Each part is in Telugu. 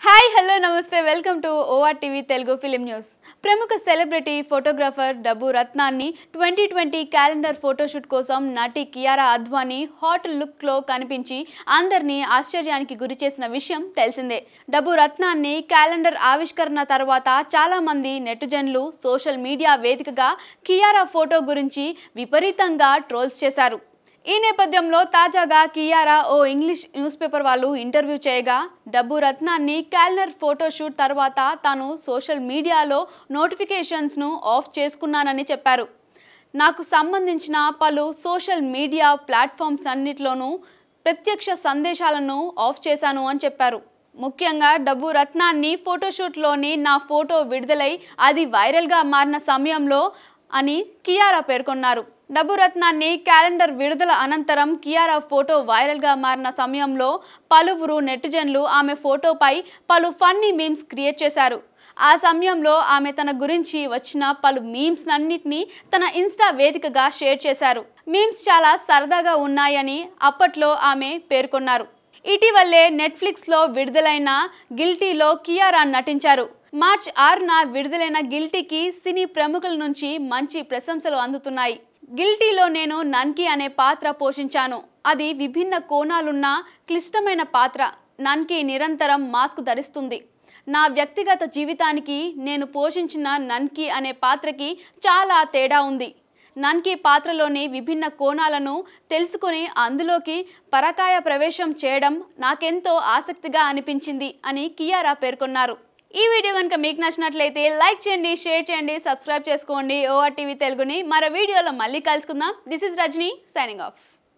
హాయ్ హలో నమస్తే welcome to OR TV Telugu film news ప్రముఖ సెలబ్రిటీ ఫోటోగ్రాఫర్ డబ్బు రత్నాన్ని ట్వంటీ ట్వంటీ క్యాలెండర్ ఫోటోషూట్ కోసం నటి కియారా అద్వానీ హాట్ లుక్లో కనిపించి అందరినీ ఆశ్చర్యానికి గురి చేసిన విషయం తెలిసిందే డబ్బు రత్నాన్ని క్యాలెండర్ ఆవిష్కరణ తర్వాత చాలామంది నెటిజన్లు సోషల్ మీడియా వేదికగా కియారా ఫోటో గురించి విపరీతంగా ట్రోల్స్ చేశారు ఈ నేపథ్యంలో తాజాగా కియారా ఓ ఇంగ్లీష్ న్యూస్ పేపర్ వాళ్ళు ఇంటర్వ్యూ చేయగా డబ్బు రత్నాన్ని క్యాలెండర్ ఫోటోషూట్ తర్వాత తాను సోషల్ మీడియాలో నోటిఫికేషన్స్ను ఆఫ్ చేసుకున్నానని చెప్పారు నాకు సంబంధించిన పలు సోషల్ మీడియా ప్లాట్ఫామ్స్ అన్నిట్లోనూ ప్రత్యక్ష సందేశాలను ఆఫ్ చేశాను అని చెప్పారు ముఖ్యంగా డబ్బు రత్నాన్ని ఫోటోషూట్లోని నా ఫోటో విడుదలై అది వైరల్గా మారిన సమయంలో అని కియారా పేర్కొన్నారు డబ్బు రత్నాన్ని క్యాలెండర్ విడుదల అనంతరం కియారా ఫోటో వైరల్గా మారిన సమయంలో పలువురు నెటిజన్లు ఆమె ఫోటోపై పలు ఫన్నీ మీమ్స్ క్రియేట్ చేశారు ఆ సమయంలో ఆమె తన గురించి వచ్చిన పలు మీమ్స్ అన్నిటినీ తన ఇన్స్టా వేదికగా షేర్ చేశారు మీమ్స్ చాలా సరదాగా ఉన్నాయని అప్పట్లో ఆమె పేర్కొన్నారు ఇటీవలే నెట్ఫ్లిక్స్లో విడుదలైన గిల్టీలో కియారా నటించారు మార్చ్ ఆరున విడుదలైన గిల్టీకి సినీ ప్రముఖుల నుంచి మంచి ప్రశంసలు అందుతున్నాయి గిల్టీలో నేను నన్కి అనే పాత్ర పోషించాను అది విభిన్న కోణాలున్న క్లిష్టమైన పాత్ర నన్కి నిరంతరం మాస్క్ ధరిస్తుంది నా వ్యక్తిగత జీవితానికి నేను పోషించిన నన్కి అనే పాత్రకి చాలా తేడా ఉంది నన్కి పాత్రలోని విభిన్న కోణాలను తెలుసుకొని అందులోకి పరకాయ ప్రవేశం చేయడం నాకెంతో ఆసక్తిగా అనిపించింది అని కియారా పేర్కొన్నారు ఈ వీడియో కనుక మీకు నచ్చినట్లయితే లైక్ చేయండి షేర్ చేయండి సబ్స్క్రైబ్ చేసుకోండి ఓఆర్ టీవీ తెలుగుని మరో వీడియోలో మళ్ళీ కలుసుకుందాం this is Rajani signing off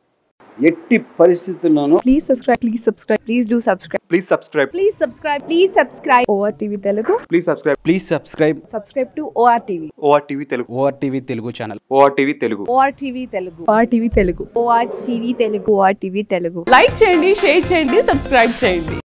ఎట్టి పరిస్థితుల్లోనూ Please subscribe. Please subscribe. Please do subscribe. Please subscribe. Please subscribe. Please subscribe. ORTV Telugu. Please subscribe. Please subscribe Subscribe to ORTV. ORTV Telugu. ORTV Telugu channel ORTV Telugu. ORTV Telugu. ORTV Telugu. ORTV Telugu. ORTV Telugu. Like చేయండి షేర్ చేయండి సబ్స్క్రైబ్ చేయండి